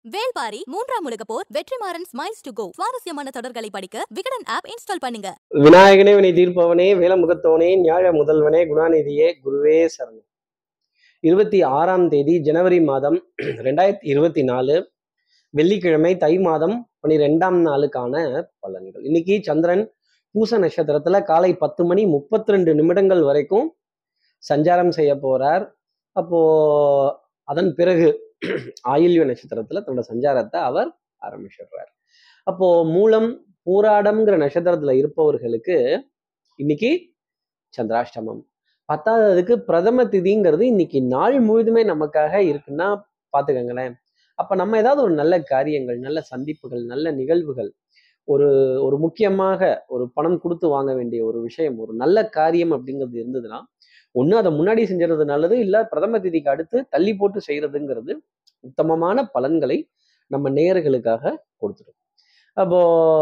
வேல்பாரி மூன்றாம் உலக போர் வெற்றிமாறன் ஸ்மைல்ஸ் டு கோ சுவாரஸ்யமான தொடர்களை படிக்க விகடன் ஆப் இன்ஸ்டால் பண்ணுங்க விநாயகனே வினை தீர்ப்பவனே வேலமுகத்தோனே ஞாழ முதல்வனே குணாநிதியே குருவே சரணம் இருபத்தி ஆறாம் தேதி ஜனவரி மாதம் ரெண்டாயிரத்தி இருபத்தி நாலு வெள்ளிக்கிழமை தை மாதம் பனிரெண்டாம் நாளுக்கான பலன்கள் இன்னைக்கு சந்திரன் பூச நட்சத்திரத்துல காலை பத்து மணி முப்பத்தி ரெண்டு நிமிடங்கள் வரைக்கும் சஞ்சாரம் செய்ய போறார் அப்போ அதன் பிறகு ஆயில்ய நட்சத்திரத்துல தன்னோட சஞ்சாரத்தை அவர் ஆரம்பிச்சிடுறார் அப்போ மூலம் பூராடம்ங்கிற நட்சத்திரத்துல இருப்பவர்களுக்கு இன்னைக்கு சந்திராஷ்டமம் பத்தாததுக்கு பிரதம திதிங்கிறது இன்னைக்கு நாள் முழுதுமே நமக்காக இருக்குன்னா பாத்துக்கங்களேன் அப்ப நம்ம ஏதாவது ஒரு நல்ல காரியங்கள் நல்ல சந்திப்புகள் நல்ல நிகழ்வுகள் ஒரு ஒரு முக்கியமாக ஒரு பணம் கொடுத்து வாங்க வேண்டிய ஒரு விஷயம் ஒரு நல்ல காரியம் அப்படிங்கிறது இருந்ததுன்னா ஒண்ணு அதை முன்னாடி செஞ்சுறது நல்லது இல்ல பிரதம திதிக்கு அடுத்து தள்ளி போட்டு செய்யறதுங்கிறது உத்தமமான பலன்களை நம்ம நேயர்களுக்காக கொடுத்துரும் அப்போ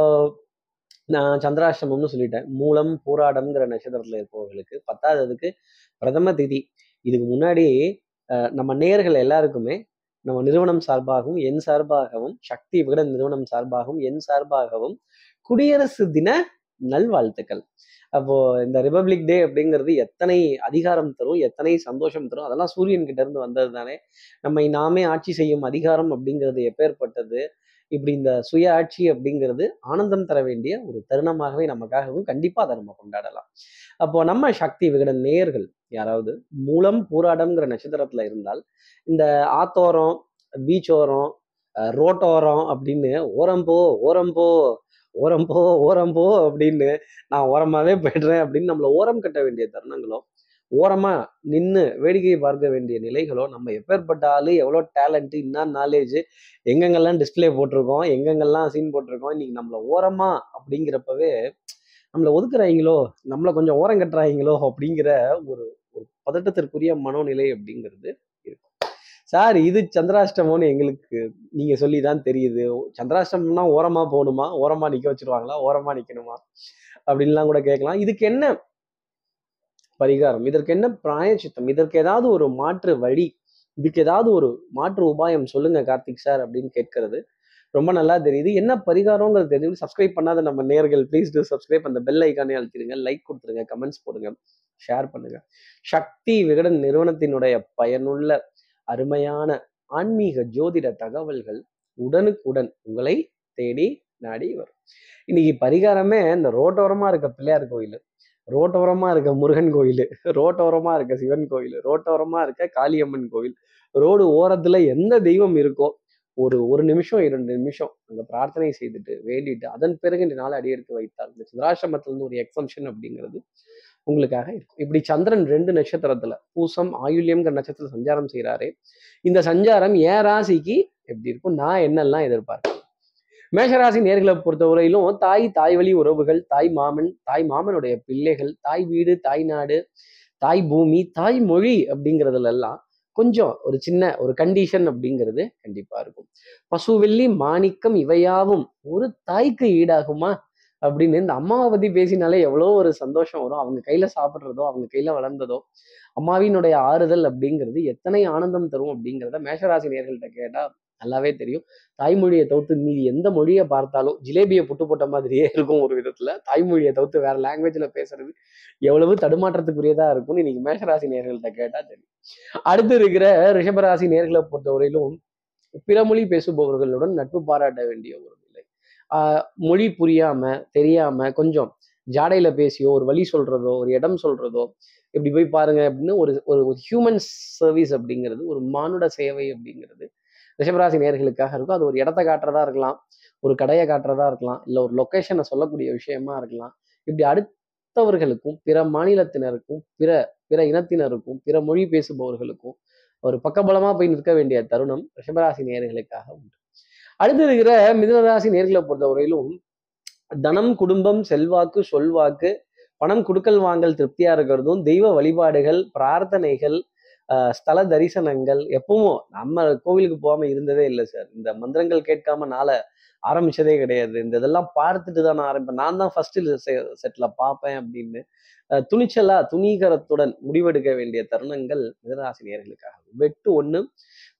நான் சந்திராஷ்டமம்னு சொல்லிட்டேன் மூலம் பூராடம்ங்கிற நட்சத்திரத்துல இருப்பவர்களுக்கு பத்தாததுக்கு பிரதம திதி இதுக்கு முன்னாடி அஹ், நம்ம நேயர்கள் எல்லாருக்குமே நம்ம நிறுவனம் சார்பாகவும் என் சார்பாகவும் சக்தி விகடன் நிறுவனம் சார்பாகவும் என் சார்பாகவும் குடியரசு தின நல்வாழ்த்துக்கள் அப்போ இந்த ரிபப்ளிக் டே அப்படிங்கிறது எத்தனை அதிகாரம் தரும் எத்தனை சந்தோஷம் தரும் அதெல்லாம் சூரியன் கிட்ட இருந்து வந்தது தானே நம்மை நாமே ஆட்சி செய்யும் அதிகாரம் அப்படிங்கிறது எப்பேற்பட்டது இப்படி இந்த சுய ஆட்சி அப்படிங்கிறது ஆனந்தம் தர வேண்டிய ஒரு தருணமாகவே நமக்காகவும் கண்டிப்பா அதை நம்ம கொண்டாடலாம் அப்போ நம்ம சக்தி விகடன் நேயர்கள் யாராவது மூலம் பூராடம்ங்கிற நட்சத்திரத்துல இருந்தால் இந்த ஆத்தோரம் பீச்சோரம் அஹ், ரோட்டோரம் அப்படின்னு ஓரம் போ ஓரம் போ ஓரம் போ ஓரம் போ அப்படின்னு நான் ஓரமாவே போயிடுறேன் அப்படின்னு நம்மள ஓரம் கட்ட வேண்டிய தருணங்களோ ஓரமா நின்று வேடிக்கை பார்க்க வேண்டிய நிலைகளோ நம்ம எப்பேற்பட்ட ஆளு எவ்வளோ டேலண்ட் என்ன நாலேஜ் எங்கெங்கெல்லாம் டிஸ்ப்ளே போட்டிருக்கோம் எங்கெங்கெல்லாம் சீன் போட்டிருக்கோம் இன்னைக்கு நம்மள ஓரமா அப்படிங்கிறப்பவே நம்மளை ஒதுக்குறாங்களோ நம்மளை கொஞ்சம் ஓரம் கட்டுறாங்களோ அப்படிங்கிற ஒரு ஒரு பதட்டத்திற்குரிய மனோநிலை அப்படிங்கிறது இருக்கும் சார் இது சந்திராஷ்டமம்னு எங்களுக்கு நீங்க சொல்லி தான் தெரியுது சந்திராஷ்டமம்னா ஓரமா போகணுமா ஓரமா நிக்க வச்சிருவாங்களா ஓரமா நிக்கணுமா அப்படின்லாம் கூட கேட்கலாம் இதுக்கு என்ன பரிகாரம் இதற்கு என்ன பிராயச்சித்தம் இதற்கு ஏதாவது ஒரு மாற்று வழி இதுக்கு ஏதாவது ஒரு மாற்று உபாயம் சொல்லுங்க கார்த்திக் சார் அப்படின்னு கேட்கறது ரொம்ப நல்லா தெரியுது என்ன பரிகாரங்கிறது தெரியும் சப்ஸ்கிரைப் பண்ணாத நம்ம நேர்கள் ப்ளீஸ் டூ சப்ஸ்கிரைப் அந்த பெல் ஐக்கானே அழுத்திடுங்க லைக் கொடுத்துருங்க கமெண்ட்ஸ் போடுங்க ஷேர் பண்ணுங்க சக்தி விகடன் நிறுவனத்தினுடைய பயனுள்ள அருமையான ஆன்மீக ஜோதிட தகவல்கள் உடனுக்குடன் உங்களை தேடி நாடி வரும் இன்னைக்கு பரிகாரமே இந்த ரோட்டோரமா இருக்க பிள்ளையார் கோயில் ரோட்டோரமா இருக்க முருகன் கோயில் ரோட்டோரமா இருக்க சிவன் கோயில் ரோட்டோரமா இருக்க காளியம்மன் கோயில் ரோடு ஓரத்துல எந்த தெய்வம் இருக்கோ ஒரு ஒரு நிமிஷம் இரண்டு நிமிஷம் அங்க பிரார்த்தனை செய்துட்டு வேண்டிட்டு அதன் பிறகு இந்த நாளை அடியெடுத்து வைத்தால் இந்த சந்திராசிரமத்துல இருந்து ஒரு எக்ஸம்ஷன் அப்படிங்கிறது உங்களுக்காக இருக்கும் இப்படி சந்திரன் ரெண்டு நட்சத்திரத்துல பூசம் ஆயுள்யம்ங்கிற நட்சத்திரத்துல சஞ்சாரம் செய்கிறாரே இந்த சஞ்சாரம் ஏன் ராசிக்கு எப்படி இருக்கும் நான் என்னெல்லாம் எதிர்பார்க்கிறேன் மேஷராசி நேர்களை பொறுத்தவரையிலும் தாய் தாய் வழி உறவுகள் தாய் மாமன் தாய் மாமனுடைய பிள்ளைகள் தாய் வீடு தாய் நாடு தாய் பூமி தாய் மொழி அப்படிங்கிறதுல எல்லாம் கொஞ்சம் ஒரு சின்ன ஒரு கண்டிஷன் அப்படிங்கிறது கண்டிப்பா இருக்கும் பசுவெள்ளி மாணிக்கம் இவையாவும் ஒரு தாய்க்கு ஈடாகுமா அப்படின்னு இந்த அம்மாவை பத்தி பேசினாலே எவ்வளோ ஒரு சந்தோஷம் வரும் அவங்க கையில சாப்பிட்றதோ அவங்க கையில வளர்ந்ததோ அம்மாவினுடைய ஆறுதல் அப்படிங்கிறது எத்தனை ஆனந்தம் தரும் அப்படிங்கிறத மேஷராசி நேர்கள்ட்ட கேட்டா நல்லாவே தெரியும் தாய்மொழியை தவிர்த்து மீதி எந்த மொழியை பார்த்தாலும் ஜிலேபியை புட்டு போட்ட மாதிரியே இருக்கும் ஒரு விதத்துல தாய்மொழியை தவிர்த்து வேற லாங்குவேஜ்ல பேசுறது எவ்வளவு தடுமாற்றத்துக்குரியதா இருக்கும்னு இன்னைக்கு மேஷராசி நேர்கள்ட்ட கேட்டா தெரியும் அடுத்து இருக்கிற ரிஷபராசி நேர்களை பொறுத்தவரையிலும் பிற மொழி பேசுபவர்களுடன் நட்பு பாராட்ட வேண்டிய ஒரு நிலை ஆஹ் மொழி புரியாம தெரியாம கொஞ்சம் ஜாடையில பேசியோ ஒரு வழி சொல்றதோ ஒரு இடம் சொல்றதோ இப்படி போய் பாருங்க அப்படின்னு ஒரு ஒரு ஒரு ஹியூமன் சர்வீஸ் அப்படிங்கிறது ஒரு மானுட சேவை அப்படிங்கிறது ரிஷபராசி நேர்களுக்காக இருக்கும் அது ஒரு இடத்த காட்டுறதா இருக்கலாம் ஒரு கடையை காட்டுறதா இருக்கலாம் இல்லை ஒரு லொக்கேஷனை சொல்லக்கூடிய விஷயமா இருக்கலாம் இப்படி அடுத்தவர்களுக்கும் பிற மாநிலத்தினருக்கும் பிற பிற இனத்தினருக்கும் பிற மொழி பேசுபவர்களுக்கும் ஒரு பக்கபலமா போய் நிற்க வேண்டிய தருணம் ரிஷபராசி நேர்களுக்காக உண்டு அடுத்து இருக்கிற மிதுனராசி நேர்களை பொறுத்தவரையிலும் தனம் குடும்பம் செல்வாக்கு சொல்வாக்கு பணம் குடுக்கல் வாங்கல் திருப்தியா இருக்கிறதும் தெய்வ வழிபாடுகள் பிரார்த்தனைகள் ஆஹ் ஸ்தல தரிசனங்கள் எப்பவும் நம்ம கோவிலுக்கு போகாம இருந்ததே இல்லை சார் இந்த மந்திரங்கள் கேட்காம நாளை ஆரம்பிச்சதே கிடையாது இந்த இதெல்லாம் பார்த்துட்டு தான் நான் ஆரம்பிப்பேன் நான் தான் ஃபர்ஸ்ட் செட்ல பார்ப்பேன் அப்படின்னு அஹ் துணிச்சலா துணிகரத்துடன் முடிவெடுக்க வேண்டிய தருணங்கள் மிதனராசினியர்களுக்காக வெட்டு ஒண்ணு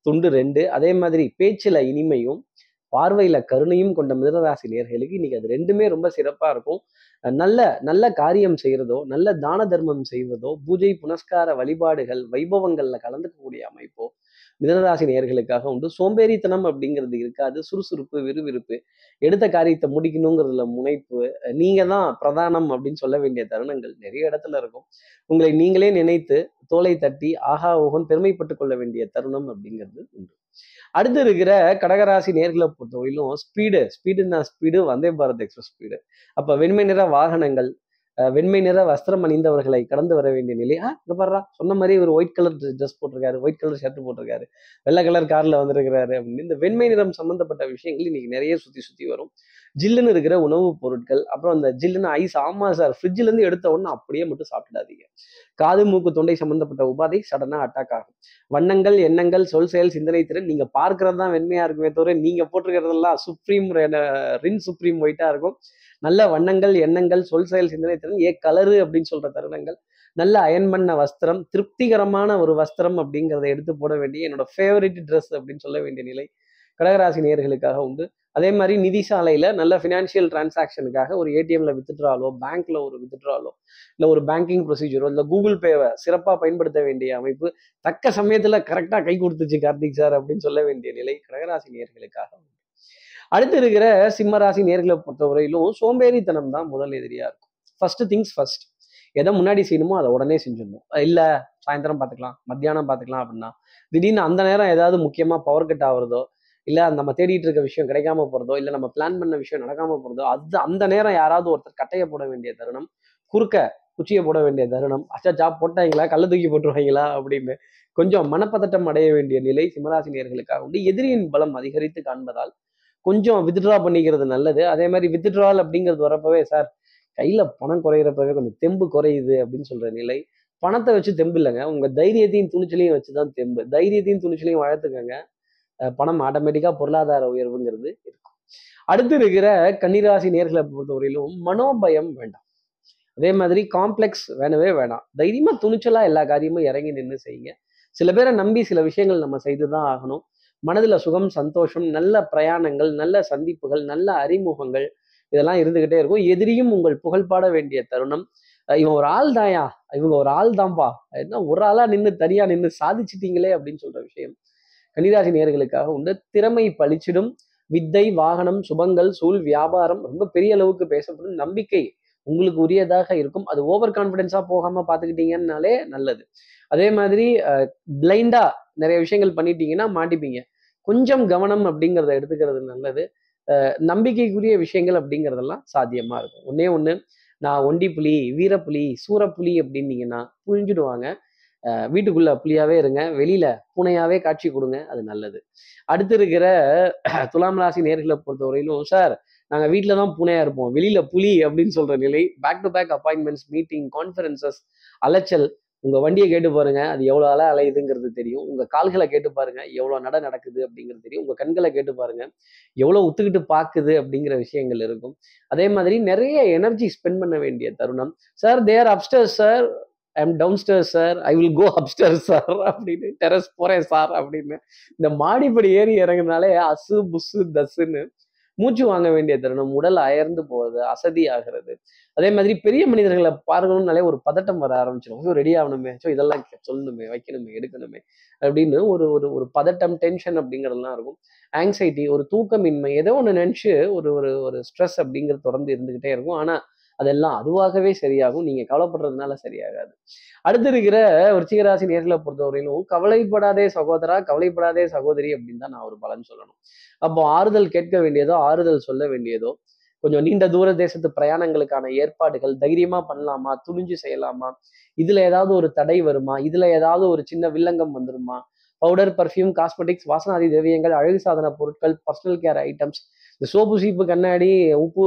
துண்டு ரெண்டு அதே மாதிரி பேச்சுல இனிமையும் பார்வையில கருணையும் கொண்ட மிதனராசி நேர்களுக்கு இன்னைக்கு அது ரெண்டுமே ரொம்ப சிறப்பா இருக்கும் அஹ் நல்ல நல்ல காரியம் செய்யறதோ நல்ல தான தர்மம் செய்வதோ பூஜை புனஸ்கார வழிபாடுகள் வைபவங்கள்ல கலந்துக்கக்கூடிய அமைப்போ மிதனராசி நேர்களுக்காக உண்டு சோம்பேறித்தனம் அப்படிங்கிறது இருக்காது சுறுசுறுப்பு விறுவிறுப்பு எடுத்த காரியத்தை முடிக்கணுங்கிறதுல முனைப்பு அஹ் நீங்க தான் பிரதானம் அப்படின்னு சொல்ல வேண்டிய தருணங்கள் நிறைய இடத்துல இருக்கும் உங்களை நீங்களே நினைத்து தோலை தட்டி ஆஹா ஓகன் பெருமைப்பட்டு கொள்ள வேண்டிய தருணம் அப்படிங்கிறது உண்டு அடுத்து இருக்கிற கடகராசி நேர்களை பொறுத்தவரையிலும் ஸ்பீடு ஸ்பீடுன்னா speed Vande Bharat express speed அப்ப வெண்மை நிற வாகனங்கள் அஹ் வெண்மை நிற வஸ்திரம் அணிந்தவர்களை கடந்து வர வேண்டிய நிலை ஆ இங்க பாடுறா சொன்ன மாதிரி ஒரு ஒயிட் கலர் ட்ரெஸ் போட்டிருக்காரு ஒயிட் கலர் ஷர்ட் போட்டிருக்காரு வெள்ளை கலர் கார்ல வந்திருக்கிறாரு அப்படின்னு இந்த வெண்மை நிறம் சம்பந்தப்பட்ட விஷயங்கள் இன்னைக்கு நிறைய சுத்தி சுத்தி வரும் ஜில்லுன்னு இருக்கிற உணவுப் பொருட்கள் அப்புறம் அந்த ஜில்லுன்னு ஐஸ் ஆமா சார் ஃப்ரிட்ஜ்ல இருந்து எடுத்த உடனே அப்படியே மட்டும் சாப்பிடாதீங்க காது மூக்கு தொண்டை சம்பந்தப்பட்ட உபாதை சடனா அட்டாக் ஆகும் வண்ணங்கள் எண்ணங்கள் சொல் செயல் சிந்தனை திறன் நீங்க பார்க்கறது தான் வெண்மையா இருக்குமே தவிர நீங்க போட்டிருக்கிறதெல்லாம் சுப்ரீம் ரின் சுப்ரீம் ஒயிட்டா இருக்கும் நல்ல வண்ணங்கள் எண்ணங்கள் சொல் செயல் சிந்தனை திறன் ஏ கலரு அப்படின்னு சொல்ற தருணங்கள் நல்ல அயன் பண்ண வஸ்திரம் திருப்திகரமான ஒரு வஸ்திரம் அப்படிங்கிறத எடுத்து போட வேண்டிய என்னோட ஃபேவரட் ட்ரெஸ் அப்படின்னு சொல்ல வேண்டிய நிலை கடகராசி நேயர்களுக்காக உண்டு அதே மாதிரி நிதி சாலையில நல்ல ஃபினான்ஷியல் டிரான்சாக்ஷனுக்காக ஒரு ஏடிஎம்ல வித்ட்ராலோ பேங்க்ல ஒரு வித்ட்ராலோ இல்லை ஒரு பேங்கிங் ப்ரொசீஜரோ இல்லை கூகுள் பேவை சிறப்பாக பயன்படுத்த வேண்டிய அமைப்பு தக்க சமயத்துல கரெக்டாக கை கொடுத்துச்சு கார்த்திக் சார் அப்படின்னு சொல்ல வேண்டிய நிலை கடகராசி நேர்களுக்காக உண்டு அடுத்து இருக்கிற சிம்மராசி நேர்களை பொறுத்தவரையிலும் சோம்பேறித்தனம் தான் முதல் எதிரியா இருக்கும் ஃபர்ஸ்ட் திங்ஸ் ஃபர்ஸ்ட் எதை முன்னாடி செய்யணுமோ அதை உடனே செஞ்சிடணும் இல்ல சாயந்தரம் பார்த்துக்கலாம் மத்தியானம் பார்த்துக்கலாம் அப்படின்னா திடீர்னு அந்த நேரம் ஏதாவது முக்கியமா பவர் கட் ஆகுறதோ இல்ல நம்ம தேடிட்டு இருக்க விஷயம் கிடைக்காம போறதோ இல்ல நம்ம பிளான் பண்ண விஷயம் நடக்காம போறதோ அது அந்த நேரம் யாராவது ஒருத்தர் கட்டையை போட வேண்டிய தருணம் குறுக்க குச்சியை போட வேண்டிய தருணம் அச்சா ஜாப் போட்டாங்களா கள்ள தூக்கி போட்டுருவாங்களா அப்படின்னு கொஞ்சம் மனப்பதட்டம் அடைய வேண்டிய நிலை சிம்மராசினியர்களுக்காக உண்டு எதிரியின் பலம் அதிகரித்து காண்பதால் கொஞ்சம் வித்ட்ரா பண்ணிக்கிறது நல்லது அதே மாதிரி வித்ட்ரால் அப்படிங்கிறது வரப்பவே சார் கையில பணம் குறையிறப்பவே கொஞ்சம் தெம்பு குறையுது அப்படின்னு சொல்ற நிலை பணத்தை வச்சு தெம்பு இல்லைங்க உங்க தைரியத்தையும் துணிச்சலையும் வச்சுதான் தெம்பு தைரியத்தையும் துணிச்சலையும் வளர்த்துக்கங்க அஹ் பணம் ஆட்டோமேட்டிக்கா பொருளாதார உயர்வுங்கிறது இருக்கும் அடுத்து இருக்கிற கன்னிராசி நேர்களை பொறுத்தவரையிலும் மனோபயம் வேண்டாம் அதே மாதிரி காம்ப்ளெக்ஸ் வேணவே வேணாம் தைரியமா துணிச்சலா எல்லா காரியமும் இறங்கி நின்று செய்யுங்க சில பேரை நம்பி சில விஷயங்கள் நம்ம செய்துதான் ஆகணும் மனதுல சுகம் சந்தோஷம் நல்ல பிரயாணங்கள் நல்ல சந்திப்புகள் நல்ல அறிமுகங்கள் இதெல்லாம் இருந்துகிட்டே இருக்கும் எதிரியும் உங்கள் புகழ்பாட வேண்டிய தருணம் அஹ் இவன் ஒரு ஆள் தாயா இவங்க ஒரு ஆள் தான்ப்பா என்ன ஒரு ஆளா நின்று தனியா நின்று சாதிச்சிட்டீங்களே அப்படின்னு சொல்ற விஷயம் கன்னிராசி நேர்களுக்காக உண்டு திறமை பளிச்சிடும் வித்தை வாகனம் சுபங்கள் சூழ் வியாபாரம் ரொம்ப பெரிய அளவுக்கு பேசப்படும் நம்பிக்கை உங்களுக்கு உரியதாக இருக்கும் அது ஓவர் கான்ஃபிடென்ஸா போகாம பாத்துக்கிட்டீங்கன்னாலே நல்லது அதே மாதிரி பிளைண்டா நிறைய விஷயங்கள் பண்ணிட்டீங்கன்னா மாட்டிப்பீங்க கொஞ்சம் கவனம் அப்படிங்கிறத எடுத்துக்கிறது நல்லது அஹ் நம்பிக்கைக்குரிய விஷயங்கள் அப்படிங்கிறதெல்லாம் சாத்தியமா இருக்கும் ஒன்னே ஒண்ணு நான் ஒண்டி புலி வீரப்புலி சூரப்புலி அப்படின்னீங்கன்னா புழிஞ்சிடுவாங்க அஹ் வீட்டுக்குள்ள புலியாவே இருங்க வெளியில பூனையாவே காட்சி கொடுங்க அது நல்லது அடுத்து இருக்கிற துலாம் ராசி நேர்களை பொறுத்தவரையிலும் சார் நாங்க வீட்டில தான் பூனையா இருப்போம் வெளியில புலி அப்படின்னு சொல்ற நிலை back to back appointments meeting conferences அலைச்சல் உங்க வண்டியை கேட்டு பாருங்க அது எவ்வளவு அலை அலையுதுங்கிறது தெரியும் உங்க கால்களை கேட்டு பாருங்க எவ்வளவு நட நடக்குது அப்படிங்கிறது தெரியும் உங்க கண்களை கேட்டு பாருங்க எவ்வளவு ஒத்துக்கிட்டு பாக்குது அப்படிங்கிற விஷயங்கள் இருக்கும் அதே மாதிரி நிறைய எனர்ஜி ஸ்பெண்ட் பண்ண வேண்டிய தருணம் sir there upstairs sir I am down stair sir I will go upstair sir அப்படின்னு டெரஸ் போறேன் சார் அப்படின்னு இந்த மாடிப்படி ஏறி இறங்குனாலே அசு புசு தசுன்னு மூச்சு வாங்க வேண்டிய தருணம் உடல் அயர்ந்து போவது அசதி ஆகிறது அதே மாதிரி பெரிய மனிதர்களை பார்க்கணும்னாலே ஒரு பதட்டம் வர ஆரம்பிச்சிடும் ரெடி ஆகணுமே ஸோ இதெல்லாம் சொல்லணுமே வைக்கணுமே எடுக்கணுமே அப்படின்னு ஒரு ஒரு ஒரு பதட்டம் டென்ஷன் அப்படிங்கிறதுலாம் இருக்கும் ஆங்ஸைட்டி ஒரு தூக்கமின்மை ஏதோ ஒன்று நினச்சி ஒரு ஒரு ஒரு ஸ்ட்ரெஸ் அப்படிங்கிறது தொடர்ந்து இருந்துகிட்டே இருக்கும் ஆனால் அதெல்லாம் அதுவாகவே சரியாகும் நீங்க கவலைப்படுறதுனால சரியாகாது அடுத்து இருக்கிற விருச்சிகராசி நேர்களை பொறுத்தவரையிலும் கவலைப்படாதே சகோதரா கவலைப்படாதே சகோதரி அப்படின்னு தான் நான் ஒரு பலன் சொல்லணும் அப்போ ஆறுதல் கேட்க வேண்டியதோ ஆறுதல் சொல்ல வேண்டியதோ கொஞ்சம் நீண்ட தூர தேசத்து பிரயாணங்களுக்கான ஏற்பாடுகள் தைரியமா பண்ணலாமா துணிஞ்சு செய்யலாமா இதுல ஏதாவது ஒரு தடை வருமா இதுல ஏதாவது ஒரு சின்ன வில்லங்கம் வந்துருமா பவுடர் பர்ஃப்யூம் காஸ்மெட்டிக்ஸ் வாசனாதி திரவியங்கள் அழகு சாதன பொருட்கள் பர்சனல் கேர் ஐட்டம்ஸ் இந்த சோப்பு சீப்பு கண்ணாடி உப்பு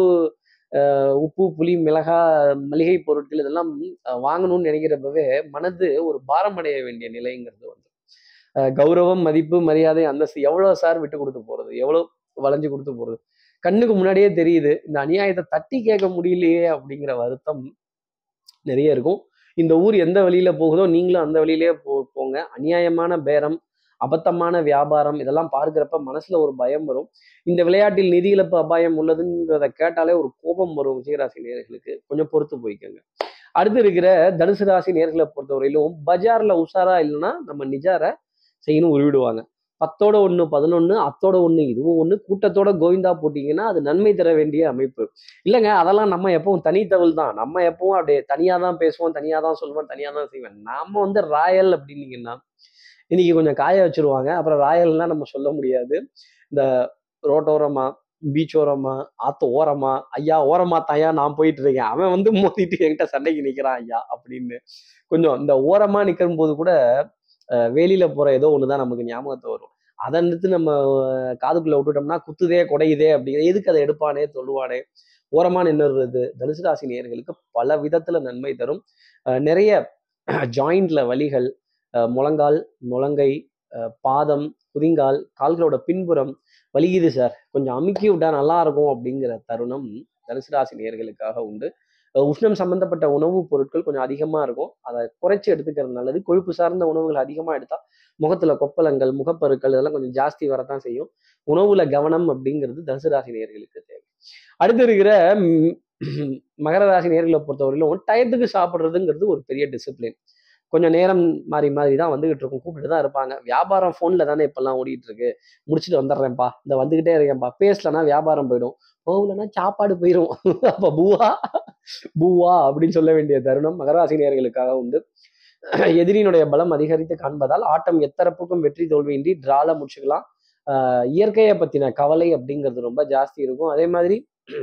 உப்பு புளி மிளகா மளிகை பொருட்கள் இதெல்லாம் வாங்கணும்னு நினைக்கிறப்பவே மனது ஒரு பாரம் அடைய வேண்டிய நிலைங்கிறது வந்து கௌரவம் மதிப்பு மரியாதை அந்தஸ்து எவ்வளோ சார் விட்டு கொடுத்து போறது எவ்வளோ வளைஞ்சு கொடுத்து போறது கண்ணுக்கு முன்னாடியே தெரியுது இந்த அநியாயத்தை தட்டி கேட்க முடியலையே அப்படிங்கிற வருத்தம் நிறைய இருக்கும் இந்த ஊர் எந்த வழியில போகுதோ நீங்களும் அந்த வழியிலே போ போங்க அநியாயமான பேரம் அபத்தமான வியாபாரம் இதெல்லாம் பார்க்கிறப்ப மனசுல ஒரு பயம் வரும் இந்த விளையாட்டில் நிதி இழப்பு அபாயம் உள்ளதுங்கிறத கேட்டாலே ஒரு கோபம் வரும் விஜயராசி நேர்களுக்கு கொஞ்சம் பொறுத்து போய்க்கோங்க அடுத்து இருக்கிற தனுசு ராசி நேர்களை பொறுத்தவரையிலும் பஜார்ல உஷாரா இல்லைன்னா நம்ம நிஜார செய்யணும் உருவிடுவாங்க பத்தோட ஒன்று பதினொன்று அத்தோட ஒன்று இதுவும் ஒன்று கூட்டத்தோட கோவிந்தா போட்டிங்கன்னா அது நன்மை தர வேண்டிய அமைப்பு இல்லைங்க அதெல்லாம் நம்ம எப்பவும் தனித்தவள் தான் நம்ம எப்பவும் அப்படியே தனியாக தான் பேசுவோம் தனியாக தான் சொல்லுவோம் தனியாக தான் செய்வேன் நாம வந்து ராயல் அப்படின்னீங்கன்னா இன்னைக்கு கொஞ்சம் காய வச்சிருவாங்க அப்புறம் ராயல்லாம் நம்ம சொல்ல முடியாது இந்த ரோட்டோரமா பீச் ஓரமா ஆத்து ஓரமா ஐயா ஓரமா தாயா நான் போயிட்டு இருக்கேன் அவன் வந்து மோதிட்டு என்கிட்ட சண்டைக்கு நிக்கிறான் ஐயா அப்படின்னு கொஞ்சம் இந்த ஓரமா நிற்கும் போது கூட அஹ், வேலியில போற ஏதோ ஒண்ணுதான் நமக்கு ஞாபகத்தை வரும் அதை நிறுத்து நம்ம அஹ், காதுக்குள்ள விட்டுட்டோம்னா குத்துதே குடையுதே அப்படிங்கிற எதுக்கு அதை எடுப்பானே சொல்லுவானே ஓரமா நின்னுறது தனுசு ராசி நேயர்களுக்கு பல விதத்துல நன்மை தரும் அஹ், நிறைய ஜாயிண்ட்ல வலிகள் அஹ், முழங்கால் முழங்கை அஹ், பாதம் குதிங்கால் கால்களோட பின்புறம் வலிக்குது சார் கொஞ்சம் அமுக்கி விட்டா நல்லா இருக்கும் அப்படிங்கிற தருணம் தனுசு ராசி நேயர்களுக்காக உண்டு அஹ் உஷ்ணம் சம்பந்தப்பட்ட உணவுப் பொருட்கள் கொஞ்சம் அதிகமா இருக்கும் அதை குறைச்சி எடுத்துக்கிறது நல்லது கொழுப்பு சார்ந்த உணவுகள் அதிகமா எடுத்தா முகத்துல கொப்பளங்கள் முகப்பருக்கள் இதெல்லாம் கொஞ்சம் ஜாஸ்தி வரத்தான் செய்யும் உணவுல கவனம் அப்படிங்கிறது தனுசு ராசி நேயர்களுக்கு தேவை அடுத்து இருக்கிற ம், மகர ராசி நேர்களை பொறுத்தவரையிலும் டயத்துக்கு சாப்பிட்றதுங்கிறது ஒரு பெரிய டிசிப்ளின் கொஞ்சம் நேரம் மாறி மாறி தான் வந்துகிட்டு இருக்கும் கூப்பிட்டு தான் இருப்பாங்க வியாபாரம் ஃபோன்ல தானே இப்பெல்லாம் ஓடிட்டு இருக்கு முடிச்சுட்டு வந்துடுறேன்ப்பா இந்த வந்துகிட்டே இருக்கேன்ப்பா பேசலன்னா வியாபாரம் போயிடும் போகலன்னா சாப்பாடு போயிடும் அப்ப பூவா பூவா அப்படின்னு சொல்ல வேண்டிய தருணம் மகராசி நேயர்களுக்காக உண்டு எதிரியினுடைய பலம் அதிகரித்து காண்பதால் ஆட்டம் எத்தரப்புக்கும் வெற்றி தோல்வியின்றி டிரால முடிச்சுக்கலாம் ஆஹ் இயற்கையை பத்தின கவலை அப்படிங்கிறது ரொம்ப ஜாஸ்தி இருக்கும் அதே மாதிரி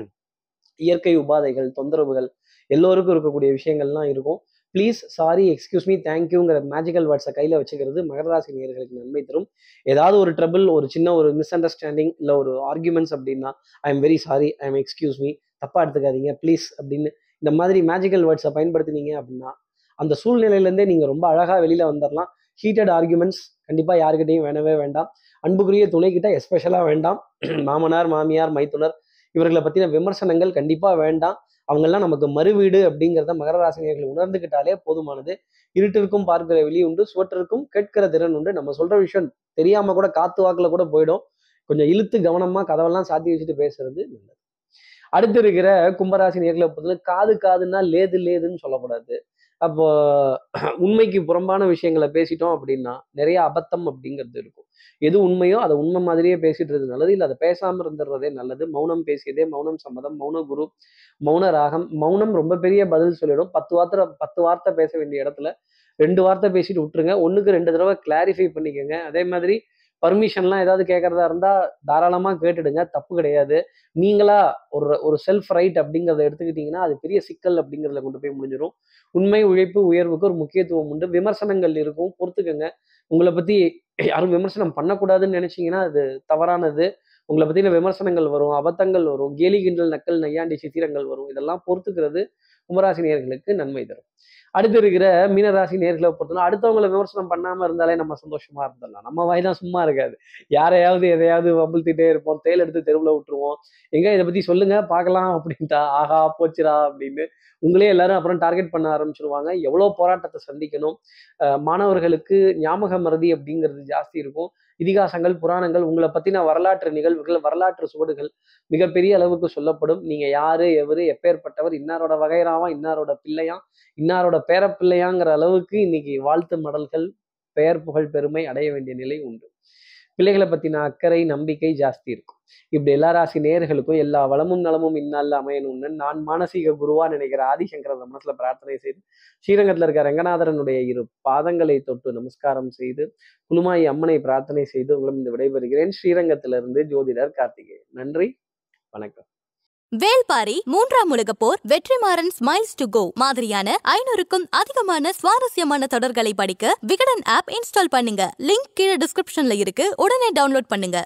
இயற்கை உபாதைகள் தொந்தரவுகள் எல்லோருக்கும் இருக்கக்கூடிய விஷயங்கள்லாம் இருக்கும் ப்ளீஸ் சாரி எக்ஸ்கியூஸ் மீ தேங்க்யூங்கிற மேஜிக்கல் வேர்ட்ஸை கையில் வச்சுக்கிறது மகராசி நேயர்களுக்கு நன்மை தரும் ஏதாவது ஒரு ட்ரபிள் ஒரு சின்ன ஒரு மிஸ் அண்டர்ஸ்டாண்டிங் இல்லை ஒரு ஆர்குமெண்ட்ஸ் அப்படின்னா I am very sorry I am excuse me தப்பா எடுத்துக்காதீங்க ப்ளீஸ் அப்படின்னு இந்த மாதிரி மேஜிக்கல் வேர்ட்ஸை பயன்படுத்தினீங்க அப்படின்னா அந்த சூழ்நிலையிலேருந்தே நீங்கள் ரொம்ப அழகாக வெளியில் வந்துடலாம் ஹீட்டட் ஆர்குமெண்ட்ஸ் கண்டிப்பாக யாருக்கிட்டையும் வேணவே வேண்டாம் அன்புக்குரிய துணைக்கிட்ட எஸ்பெஷலாக வேண்டாம் மாமனார் மாமியார் மைத்துனர் இவர்களை பற்றின விமர்சனங்கள் கண்டிப்பாக வேண்டாம் அவங்கெல்லாம் நமக்கு மறுவீடு அப்படிங்கிறத மகர ராசினியர்கள் உணர்ந்துக்கிட்டாலே போதுமானது இருட்டிற்கும் பார்க்கிற வெளி உண்டு சுவற்றிற்கும் கேட்கிற திறன் உண்டு நம்ம சொல்ற விஷயம் தெரியாம கூட காத்து வாக்குல கூட போயிடும் கொஞ்சம் இழுத்து கவனமா கதவெல்லாம் சாத்தி வச்சுட்டு பேசுறது நல்லது அடுத்து இருக்கிற கும்பராசி நேர்களை பொறுத்தவரை காது காதுன்னா லேது லேதுன்னு சொல்லக்கூடாது அப்போ உண்மைக்கு புறம்பான விஷயங்களை பேசிட்டோம் அப்படின்னா நிறைய அபத்தம் அப்படிங்கிறது இருக்கும் எது உண்மையோ அதை உண்மை மாதிரியே பேசிட்டு இருக்கிறது நல்லது இல்லை அதை பேசாம இருந்துடுறதே நல்லது மௌனம் பேசியதே மௌனம் சம்மதம் மௌன குரு மௌன ராகம் மௌனம் ரொம்ப பெரிய பதில் சொல்லிடும் பத்து வார்த்தை பத்து வார்த்தை பேச வேண்டிய இடத்துல ரெண்டு வார்த்தை பேசிட்டு விட்டுருங்க ஒண்ணுக்கு ரெண்டு தடவை கிளாரிஃபை பண்ணிக்கோங்க அதே மாதிரி பர்மிஷன்லாம் ஏதாவது கேட்கறதா இருந்தா தாராளமா கேட்டுடுங்க தப்பு கிடையாது நீங்களா ஒரு ஒரு செல்ஃப் ரைட் அப்படிங்கிறத எடுத்துக்கிட்டீங்கன்னா அது பெரிய சிக்கல் அப்படிங்கிறதுல கொண்டு போய் முடிஞ்சிடும் உண்மை உழைப்பு உயர்வுக்கு ஒரு முக்கியத்துவம் உண்டு விமர்சனங்கள் இருக்கும் பொறுத்துக்கங்க உங்களை பத்தி யாரும் விமர்சனம் பண்ணக்கூடாதுன்னு நினைச்சீங்கன்னா அது தவறானது உங்களை பத்தின விமர்சனங்கள் வரும் அபத்தங்கள் வரும் கேலி கிண்டல் நக்கல் நையாண்டி சித்திரங்கள் வரும் இதெல்லாம் பொறுத்துக்கிறது கும்பராசி நேர்களுக்கு நன்மை தரும் அடுத்து இருக்கிற மீனராசி நேர்களை பொறுத்தவரை அடுத்தவங்களை விமர்சனம் பண்ணாம இருந்தாலே நம்ம சந்தோஷமா இருந்துடலாம் நம்ம வாய் தான் சும்மா இருக்காது யாரையாவது எதையாவது வம்பிழ்த்திட்டே இருப்போம் தேல் எடுத்து தெருவில் விட்டுருவோம் எங்க இதை பத்தி சொல்லுங்க பார்க்கலாம் அப்படின்ட்டா ஆஹா போச்சுடா அப்படின்னு உங்களே எல்லாரும் அப்புறம் டார்கெட் பண்ண ஆரம்பிச்சிருவாங்க எவ்வளோ போராட்டத்தை சந்திக்கணும் அஹ் மாணவர்களுக்கு ஞாபக மறதி அப்படிங்கிறது ஜாஸ்தி இருக்கும் இதிகாசங்கள் புராணங்கள் உங்களை பத்தின வரலாற்று நிகழ்வுகள் வரலாற்று சுவடுகள் மிகப்பெரிய அளவுக்கு சொல்லப்படும் நீங்க யாரு எவரு எப்பேற்பட்டவர் இன்னாரோட வகைராவா இன்னாரோட பிள்ளையா இன்னாரோட பேரப்பிள்ளையாங்கிற அளவுக்கு இன்னைக்கு வாழ்த்து மடல்கள் பெயர் புகழ் பெருமை அடைய வேண்டிய நிலை உண்டு பிள்ளைகளை பத்தின அக்கறை நம்பிக்கை ஜாஸ்தி இருக்கும் இப்படி எல்லா ராசி நேயர்களுக்கும் எல்லா வளமும் நலமும் இந்நாளில் அமையணும்னு நான் மானசீக குருவா நினைக்கிற ஆதிசங்கர மனசுல பிரார்த்தனை செய்து ஸ்ரீரங்கத்தில் இருக்க ரங்கநாதரனுடைய இரு பாதங்களை தொட்டு நமஸ்காரம் செய்து குலுமாயி அம்மனை பிரார்த்தனை செய்து உங்களும் இந்த விடைபெறுகிறேன் ஸ்ரீரங்கத்திலிருந்து ஜோதிடர் கார்த்திகேயன் நன்றி வணக்கம் வேல்பாரி மூன்றாம் உலகப் போர் வெற்றிமாறன் ஸ்மைல்ஸ் டு கோ மாதிரியான ஐநூறுக்கும் அதிகமான சுவாரஸ்யமான தொடர்களை படிக்க விகடன் ஆப் இன்ஸ்டால் பண்ணுங்க லிங்க் கீழே டிஸ்கிரிப்ஷன்ல இருக்கு உடனே டவுன்லோட் பண்ணுங்க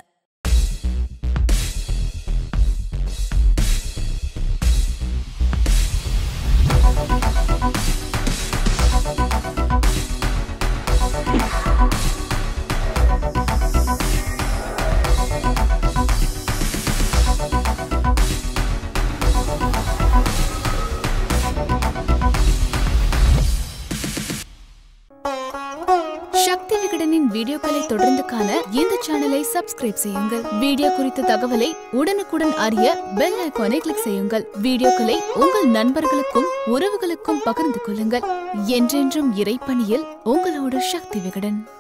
சக்தி விகடனின் வீடியோக்களை தொடர்ந்து தொடர்ந்து காண இந்த சேனலை சப்ஸ்கிரைப் செய்யுங்கள் வீடியோ குறித்த தகவலை உடனுக்குடன் அறிய பெல் ஐகானை கிளிக் செய்யுங்கள் வீடியோக்களை உங்கள் நண்பர்களுக்கும் உறவுகளுக்கும் பகிர்ந்து கொள்ளுங்கள் என்றென்றும் இறைப்பணியில் உங்களோடு சக்தி விகடன்